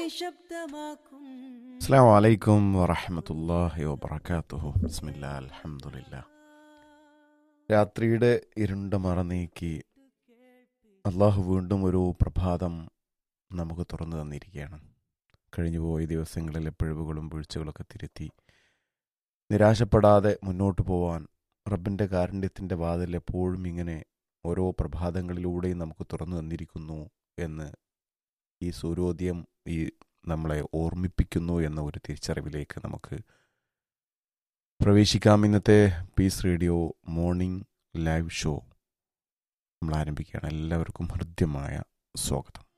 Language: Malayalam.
ശബ്ദമാക്കും അസ്സാം വലൈക്കും വറഹമത്തല്ലാഹി വബർക്കാത്തുഹു ബിസ്മില്ലാ അൽഹംദുലില്ലാ രാത്രിയുടെ ഇരുണ്ട മറ നീക്കി അള്ളാഹു വീണ്ടും ഒരു പ്രഭാതം നമുക്ക് തുറന്നു തന്നിരിക്കുകയാണ് കഴിഞ്ഞുപോയ ദിവസങ്ങളിലെ പിഴവുകളും വീഴ്ചകളൊക്കെ തിരുത്തി നിരാശപ്പെടാതെ മുന്നോട്ട് പോവാൻ റബ്ബിൻ്റെ കാരുണ്യത്തിൻ്റെ വാതിൽ എപ്പോഴും ഇങ്ങനെ ഓരോ പ്രഭാതങ്ങളിലൂടെയും നമുക്ക് തുറന്നു തന്നിരിക്കുന്നു എന്ന് ഈ സൂര്യോദയം ഈ നമ്മളെ ഓർമ്മിപ്പിക്കുന്നു എന്ന ഒരു തിരിച്ചറിവിലേക്ക് നമുക്ക് പ്രവേശിക്കാം ഇന്നത്തെ peace radio morning live show നമ്മൾ ആരംഭിക്കുകയാണ് എല്ലാവർക്കും ഹൃദ്യമായ സ്വാഗതം